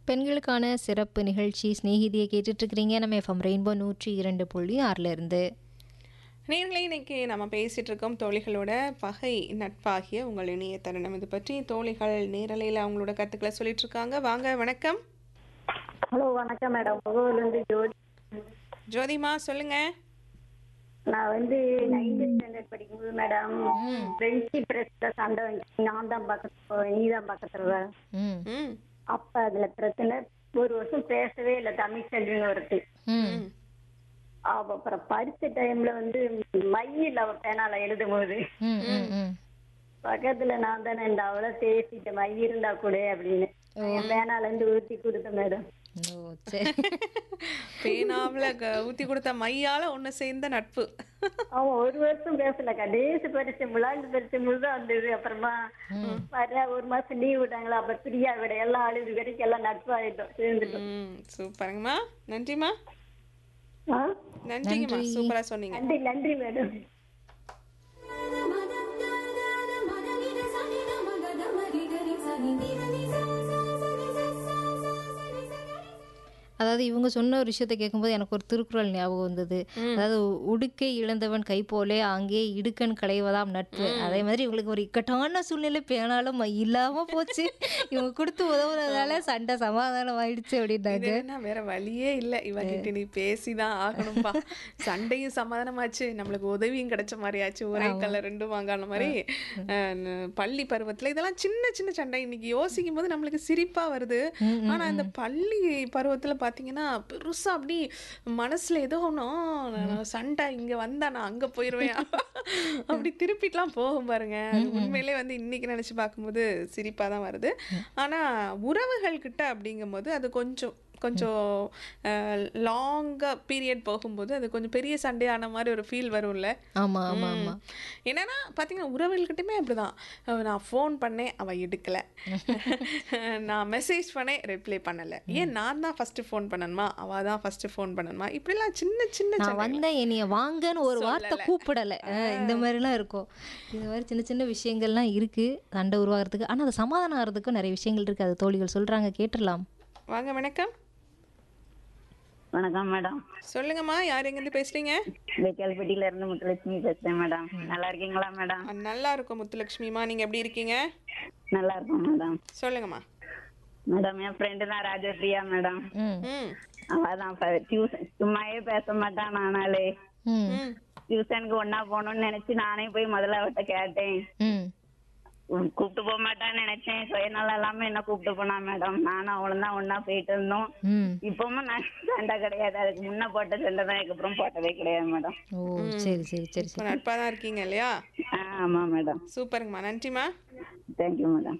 பெண்களுக்கான சிறப்பு நிகழ்ச்சி ஸ்நேகிதியை கேட்டுட்டு இருக்கிறீங்க நம்ம எஃப்எம் ரெயின்போ நூற்றி இரண்டு புள்ளி ஆறுல இருந்து நேர்களே இன்னைக்கு நம்ம பேசிட்டு இருக்கோம் தோழிகளோட பகை நட்பாகிய உங்கள் இணைய தருணம் இது பற்றி தோழிகள் நேரலையில் அவங்களோட கருத்துக்களை சொல்லிட்டு இருக்காங்க வாங்க வணக்கம் ஹலோ வணக்கம் மேடம் முகவூர்லேருந்து ஜோதி ஜோதிமா சொல்லுங்க நான் வந்து நைன்த் ஸ்டாண்டர்ட் படிக்கும்போது மேடம் ஃப்ரெண்ட்ஷிப் பிரஸ்ல சண்டை வந்துச்சு நான் தான் பக்கத்துல நீ தான் பக்கத்துல ம் ம் அப்ப அதுல பிரச்சனை ஒரு வருஷம் பேசவே இல்லை தமிழ் செல்வின்னு ஒருத்தி ம் அவ அப்புறம் பரிசு டைம்ல வந்து மையில் அவ பேனால எழுதும் போது ம் ம் ம் பக்கத்துல நான் தானே இந்த அவளை பேசிட்டேன் மை இருந்தா கூட அப்படின்னு என் பேனால இருந்து ஊத்தி கொடுத்தேன் மேடம் ஓ சரி பேனாவில் ஊற்றி கொடுத்த மையால ஒன்று சேர்ந்த நட்பு அவன் ஒரு வருஷம் பேசல கடைசி பரிசு விளாண்டு பரிசு முழுதான் வந்தது அப்புறமா வர ஒரு மாசம் லீவ் விட்டாங்களா அப்ப பிரியா விட எல்லாம் அழுது வரைக்கும் எல்லாம் நட்பாயிட்டோம் சேர்ந்துட்டோம் ம் சூப்பருங்கம்மா நன்றிம்மா ஆ? நன்றிங்கம்மா சூப்பராக சொன்னீங்க நன்றி நன்றி மேடம் அதாவது இவங்க சொன்ன ஒரு விஷயத்தை கேட்கும்போது எனக்கு ஒரு திருக்குறள் ஞாபகம் வந்தது அதாவது உடுக்கை இழந்தவன் கை போலே அங்கே இடுக்கன் களைவதாம் நட்பு அதே மாதிரி இவங்களுக்கு ஒரு இக்கட்டான சூழ்நிலை பேனாலும் மை இல்லாம போச்சு இவங்க கொடுத்து உதவுனதால சண்டை சமாதானம் ஆயிடுச்சு அப்படின்னாங்க இது என்ன வேற வழியே இல்லை இவகிட்ட நீ பேசிதான் ஆகணும்பா சண்டையும் சமாதானமாச்சு நம்மளுக்கு உதவியும் கிடைச்ச மாதிரி ஆச்சு ஒரே கல்ல ரெண்டும் வாங்கான மாதிரி அஹ், ந- பள்ளி பருவத்துல இதெல்லாம் சின்ன சின்ன சண்டை இன்னைக்கு யோசிக்கும் போது நம்மளுக்கு சிரிப்பா வருது ஆனா இந்த பள்ளி பருவத்துல பாத்தீங்கன்னா பெருசா அப்படி மனசுல ஏதோ ஒன்றும் சண்டை இங்க வந்தா நான் அங்க போயிருவேன் அப்படி திருப்பிட்டுலாம் போகும் பாருங்க அது உண்மையிலே வந்து இன்னைக்கு நினைச்சு பார்க்கும்போது சிரிப்பா தான் வருது ஆனா உறவுகள் கிட்ட அப்படிங்கும்போது அது கொஞ்சம் கொஞ்சம் லாங்கா பீரியட் போகும்போது அது கொஞ்சம் பெரிய சண்டையான மாதிரி ஒரு ஃபீல் வரும்ல ஆமா ஆமா ஆமா ம். என்னன்னா பார்த்தீங்கன்னா உறவுகள்கிட்டயுமே அப்படிதான் அஹ் நான் ஃபோன் பண்ணேன் அவ எடுக்கல நான் மெசேஜ் பண்ணேன் ரிப்ளை பண்ணல ஏன் நான் தான் ஃபர்ஸ்ட் ஃபோன் பண்ணணுமா அவ தான் ஃபர்ஸ்ட் ஃபோன் பண்ணணுமா இப்படிலாம் சின்ன சின்ன நான் சண்டை வந்தேன் என்னைய வாங்கன்னு ஒரு வார்த்தை கூப்பிடல அஹ் இந்த மாதிரிலாம் இருக்கும் இந்த மாதிரி சின்ன சின்ன விஷயங்கள்லாம் இருக்கு சண்டை உருவாகிறதுக்கு ஆனா அது சமாதானம் ஆகிறதுக்கும் நிறைய விஷயங்கள் இருக்கு அது தோழிகள் சொல்றாங்க கேட்டுடலாம் வாங்க வணக்கம் வணக்கம் மேடம் சொல்லுங்கம்மா யார் எங்கேருந்து பேசுறீங்க வெக்கால்பட்டியில இருந்து முத்துலட்சுமி பேசுறேன் மேடம் நல்லா இருக்கீங்களா மேடம் அஹ் நல்லா இருக்கும் முத்துலட்சுமிமா நீங்க எப்படி இருக்கீங்க நல்லா இருக்கும் மேடம் சொல்லுங்கம்மா மேடம் என் ஃப்ரெண்டு தான் ராஜஸ்ரீயா மேடம் ம் ம் அவதான் டியூஷன் சும்மாவே பேச மாட்டான் நானாலே ம் ம் டியூஷனுக்கு ஒன்னா போகணும்னு நினைச்சு நானே போய் முதல்ல அவட்ட கேட்டேன் ம் உம், கூப்பிட்டு போக மாட்டான்னு நினைச்சேன் சுயநலம் இல்லாம என்ன கூப்பிட்டு போனா மேடம் நானும் அவளும் தான் ஒன்னா போயிட்டு இருந்தோம் ம் இப்பவும் நான் சண்டை கிடையாது அதுக்கு முன்ன போட்ட சண்டை தான் அதுக்கப்புறம் போட்டதே கிடையாது மேடம் ஓ சரி சரி சரி இப்போ சரி நட்பாக தான் இருக்கீங்க இல்லையா ஆ, ஆமா மேடம் சூப்பருங்கம்மா நன்றிம்மா தேங்க்யூ மேடம்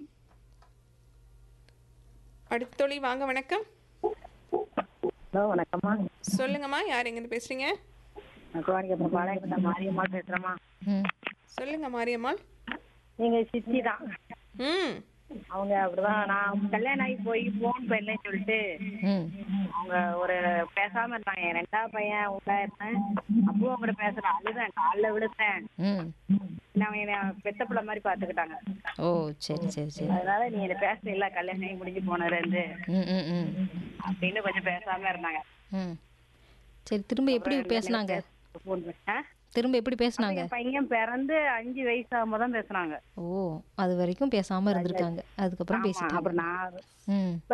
அடுத்த தொழில் வாங்க வணக்கம் ஹலோ வணக்கம்மா சொல்லுங்கம்மா யார் எங்கேருந்து பேசுறீங்க நான் குவாடிக்கு பாளையப்பட்ட மாரியம்மாள் பேசுறேம்மா ம் சொல்லுங்க மாரியம்மாள் நீங்க சித்தி தான் ம் அவங்க அப்படிதான் நான் கல்யாணம் ஆகி போய் போன் பண்ணலன்னு சொல்லிட்டு ம் அவங்க ஒரு பேசாம இருந்தாங்க என் ரெண்டாவது பையன் உள்ள இருந்தேன் அப்பவும் அவங்க பேசுறேன் அழுதேன் காலில் விழுத்தேன் ம் நான் என்னை பெத்த பிள்ளை மாதிரி பாத்துக்கிட்டாங்க ஓ சரி சரி சரி அதனால நீ என்ன பேச இல்ல கல்யாணம் ஆகி முடிஞ்சு போனதுல இருந்து ம் ம் ம் அப்படின்னு கொஞ்சம் பேசாம இருந்தாங்க ம் சரி திரும்ப எப்படி பேசுனாங்க போன் பண்ணி திரும்ப எப்படி பேசுனாங்க என் பையன் பிறந்து அஞ்சு வயசு ஆகும்போது தான் பேசுனாங்க ஓ அது வரைக்கும் பேசாம இருந்திருக்காங்க அதுக்கப்புறம் ஆமா, பேசிட்டாங்க அப்புறம் நான் ம்